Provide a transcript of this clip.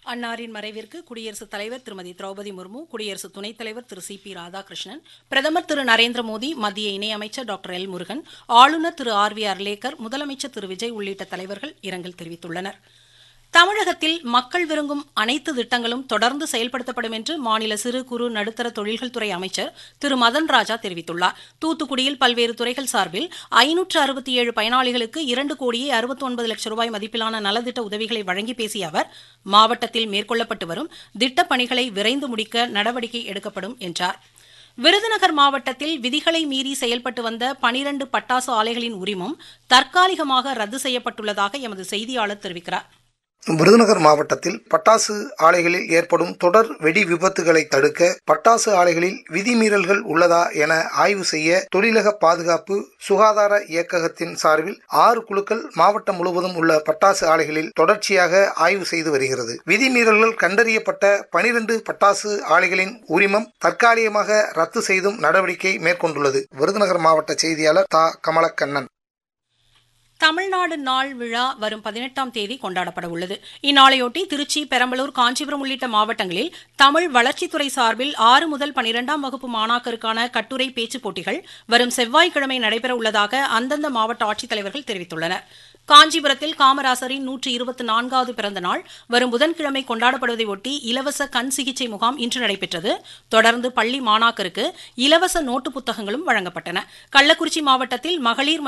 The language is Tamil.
அன்னாரின் மறைவிற்கு குடியரசுத் தலைவர் திருமதி திரௌபதி முர்மு குடியரசு துணைத் தலைவர் திரு சி பி ராதாகிருஷ்ணன் பிரதமர் திரு நரேந்திர மோடி மத்திய இணையமைச்சர் டாக்டர் எல் முருகன் ஆளுநர் திரு ஆர் வி அர்லேக்கர் முதலமைச்சர் திரு விஜய் உள்ளிட்ட தலைவர்கள் இரங்கல் தெரிவித்துள்ளனர் தமிழகத்தில் மக்கள் விரும்பும் அனைத்து திட்டங்களும் தொடர்ந்து செயல்படுத்தப்படும் என்று மாநில சிறு குறு நடுத்தர தொழில்கள் துறை அமைச்சர் திரு மதன் ராஜா தெரிவித்துள்ளார் தூத்துக்குடியில் பல்வேறு துறைகள் சார்பில் ஐநூற்று அறுபத்தி ஏழு பயனாளிகளுக்கு இரண்டு கோடியே அறுபத்தி ஒன்பது லட்சம் ரூபாய் மதிப்பிலான நலத்திட்ட உதவிகளை வழங்கி பேசிய அவர் மாவட்டத்தில் மேற்கொள்ளப்பட்டு வரும் திட்டப் பணிகளை விரைந்து முடிக்க நடவடிக்கை எடுக்கப்படும் என்றார் விருதுநகர் மாவட்டத்தில் விதிகளை மீறி செயல்பட்டு வந்த பனிரண்டு பட்டாசு ஆலைகளின் உரிமம் தற்காலிகமாக ரத்து செய்யப்பட்டுள்ளதாக எமது செய்தியாளர் தெரிவிக்கிறார் விருதுநகர் மாவட்டத்தில் பட்டாசு ஆலைகளில் ஏற்படும் தொடர் வெடி விபத்துகளை தடுக்க பட்டாசு ஆலைகளில் விதிமீறல்கள் உள்ளதா என ஆய்வு செய்ய தொழிலக பாதுகாப்பு சுகாதார இயக்ககத்தின் சார்பில் ஆறு குழுக்கள் மாவட்டம் முழுவதும் உள்ள பட்டாசு ஆலைகளில் தொடர்ச்சியாக ஆய்வு செய்து வருகிறது விதிமீறல்கள் கண்டறியப்பட்ட பனிரெண்டு பட்டாசு ஆலைகளின் உரிமம் தற்காலிகமாக ரத்து செய்தும் நடவடிக்கை மேற்கொண்டுள்ளது விருதுநகர் மாவட்ட செய்தியாளர் தா கமலக்கண்ணன் தமிழ்நாடு நாள் விழா வரும் பதினெட்டாம் தேதி கொண்டாடப்பட உள்ளது இந்நாளையொட்டி திருச்சி பெரம்பலூர் காஞ்சிபுரம் உள்ளிட்ட மாவட்டங்களில் தமிழ் வளர்ச்சித்துறை சார்பில் ஆறு முதல் பனிரெண்டாம் வகுப்பு மாணாக்கருக்கான கட்டுரை பேச்சுப் போட்டிகள் வரும் செவ்வாய்க்கிழமை நடைபெற உள்ளதாக அந்தந்த மாவட்ட ஆட்சித்தலைவர்கள் தெரிவித்துள்ளனர் காஞ்சிபுரத்தில் காமராசரின் நூற்றி இருபத்தி நான்காவது பிறந்த நாள் வரும் புதன்கிழமை கொண்டாடப்படுவதையொட்டி இலவச கண் சிகிச்சை முகாம் இன்று நடைபெற்றது தொடர்ந்து பள்ளி மாணாக்கருக்கு இலவச நோட்டு புத்தகங்களும் வழங்கப்பட்டன கள்ளக்குறிச்சி மாவட்டத்தில் மகளிர்